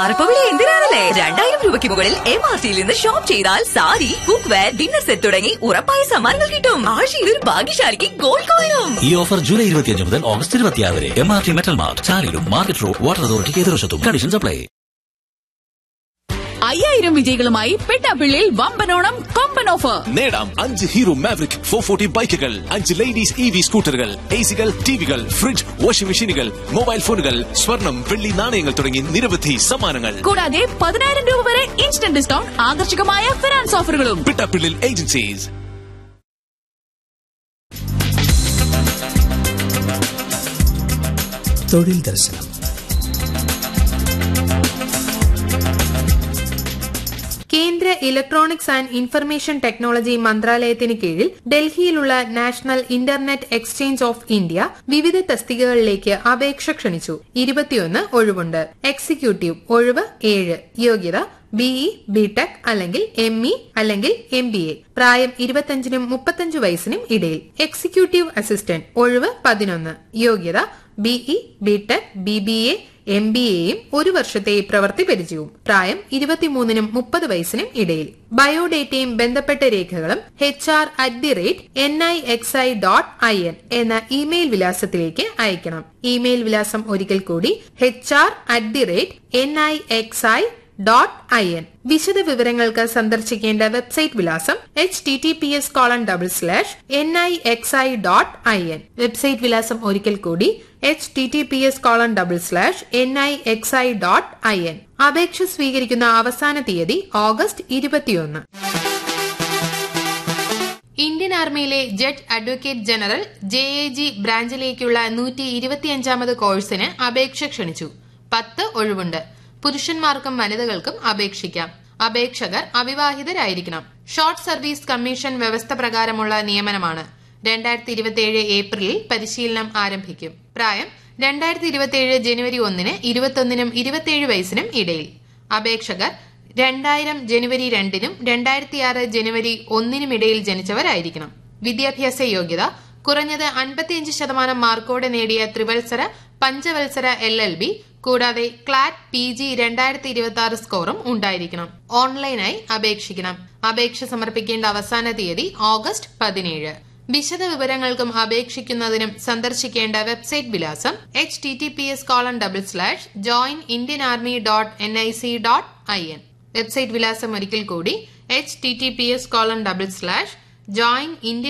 മാറപ്പവിടെ എന്തിനാണല്ലേ രണ്ടായിരം രൂപയ്ക്ക് മുകളിൽ എം ആർ ടിയിൽ നിന്ന് ഷോപ്പ് ചെയ്താൽ sari cookware dinner set തുടങ്ങി ഉറപ്പായ സമ്മാനങ്ങൾ കിട്ടും ആഴ്ചയിൽ ഒരു ഭാഗ്യശാലിക്ക് ഗോൾഡ് കോയിനും ഈ ഓഫർ ജൂലൈ ഇരുപത്തിയഞ്ച് മുതൽ ഓഗസ്റ്റ് ഇരുപത്തിയാറ് വരെ M R T metal mart ചാലിലും മാർക്കറ്റ് റോഡ് വാട്ടർ അതോറിറ്റിക്ക് എതിർവശത്തും കണ്ടീഷൻസ് അപ്ലൈ അയ്യായിരം വിജയികളുമായി പെട്ടാപ്പിള്ളിയിൽ വമ്പനോണം കൊമ്പൻ ഓഫർ നേടാം അഞ്ച് ഹീറോ മാവറിക് ഫോർ ഫോർട്ടി ബൈക്കുകൾ അഞ്ച് ലേഡീസ് ഇ വി സ്കൂട്ടറുകൾ എ സികൾ ടിവികൾ ഫ്രിഡ്ജ് വാഷിംഗ് മെഷീനുകൾ മൊബൈൽ ഫോണുകൾ സ്വർണം വെള്ളി നാണയങ്ങൾ തുടങ്ങി നിരവധി സമ്മാനങ്ങൾ കൂടാതെ പതിനായിരം രൂപ വരെ ഇൻസ്റ്റന്റ് ഡിസ്കൗണ്ട് ആകർഷകമായ ഫിനാൻസ് ഓഫറുകളും പിട്ടാപ്പിള്ളിൽ ഏജൻസീസ് തൊഴിൽ ദർശനം കേന്ദ്ര ഇലക്ട്രോണിക്സ് ആൻഡ് ഇൻഫർമേഷൻ ടെക്നോളജി മന്ത്രാലയത്തിന് കീഴിൽ ഡൽഹിയിലുള്ള national internet exchange of India വിവിധ തസ്തികകളിലേക്ക് അപേക്ഷ ക്ഷണിച്ചു ഇരുപത്തിയൊന്ന് ഒഴിവുണ്ട് എക്സിക്യൂട്ടീവ് ഒഴിവ് ഏഴ് യോഗ്യത ബിഇ ബിടെക് അല്ലെങ്കിൽ എം ഇ അല്ലെങ്കിൽ എം ബി എ പ്രായം ഇരുപത്തിയഞ്ചിനും മുപ്പത്തഞ്ചു വയസ്സിനും ഇടയിൽ എക്സിക്യൂട്ടീവ് അസിസ്റ്റന്റ് ഒഴിവ് പതിനൊന്ന് യോഗ്യത BE BTech B B A M B എയും ഒരു വർഷത്തെ പ്രവൃത്തി പരിചയവും പ്രായം ഇരുപത്തിമൂന്നിനും മുപ്പത് വയസ്സിനും ഇടയിൽ ബയോഡേറ്റയും ബന്ധപ്പെട്ട രേഖകളും H R at the rate N I X I dot I N എന്ന ഇമെയിൽ വിലാസത്തിലേക്ക് അയക്കണം ഇമെയിൽ വിലാസം ഒരിക്കൽ കൂടി H R at the rate N I X I dot I N വിശദ വിവരങ്ങൾക്ക് സന്ദർശിക്കേണ്ട വെബ്സൈറ്റ് വിലാസം H T T P S colon double slash N I X I dot I N website വിലാസം ഒരിക്കൽ കൂടി H T T P S colon double slash N I X I dot I N അപേക്ഷ സ്വീകരിക്കുന്ന അവസാന തീയതി August ഇരുപത്തിയൊന്ന് Indian ആർമിയിലെ judge advocate general J A G ബ്രാഞ്ചിലേക്കുള്ള നൂറ്റി ഇരുപത്തിയഞ്ചാമത് കോഴ്സിന് അപേക്ഷ ക്ഷണിച്ചു പത്ത് ഒഴിവുണ്ട് പുരുഷന്മാർക്കും വനിതകൾക്കും അപേക്ഷിക്കാം അപേക്ഷകർ അവിവാഹിതരായിരിക്കണം ഷോർട്ട് സർവീസ് കമ്മീഷൻ വ്യവസ്ഥ പ്രകാരമുള്ള നിയമനമാണ് രണ്ടായിരത്തി ഇരുപത്തിയേഴ് ഏപ്രിലിൽ പരിശീലനം ആരംഭിക്കും പ്രായം രണ്ടായിരത്തി ഇരുപത്തിയേഴ് ജനുവരി ഒന്നിന് ഇരുപത്തൊന്നിനും ഇരുപത്തിയേഴ് വയസ്സിനും ഇടയിൽ അപേക്ഷകർ രണ്ടായിരം ജനുവരി രണ്ടിനും രണ്ടായിരത്തിയാറ് ജനുവരി ഒന്നിനും ഇടയിൽ ജനിച്ചവരായിരിക്കണം വിദ്യാഭ്യാസ യോഗ്യത കുറഞ്ഞത് അൻപത്തിയഞ്ച് ശതമാനം മാർക്കോടെ നേടിയ ത്രിവത്സര പഞ്ചവത്സര എൽ എൽ ബി കൂടാതെ ക്ലാറ്റ് പി ജി രണ്ടായിരത്തി ഇരുപത്തി ആറ് സ്കോറും ഉണ്ടായിരിക്കണം ഓൺലൈനായി അപേക്ഷിക്കണം അപേക്ഷ സമർപ്പിക്കേണ്ട അവസാന തീയതി ഓഗസ്റ്റ് പതിനേഴ് വിശദ വിവരങ്ങൾക്കും അപേക്ഷിക്കുന്നതിനും സന്ദർശിക്കേണ്ട വെബ്സൈറ്റ് വിലാസം H T T P S colon double slash join Indian Army dot N I C dot I N website വിലാസം ഒരിക്കൽ കൂടി H T T P S colon double slash join Indian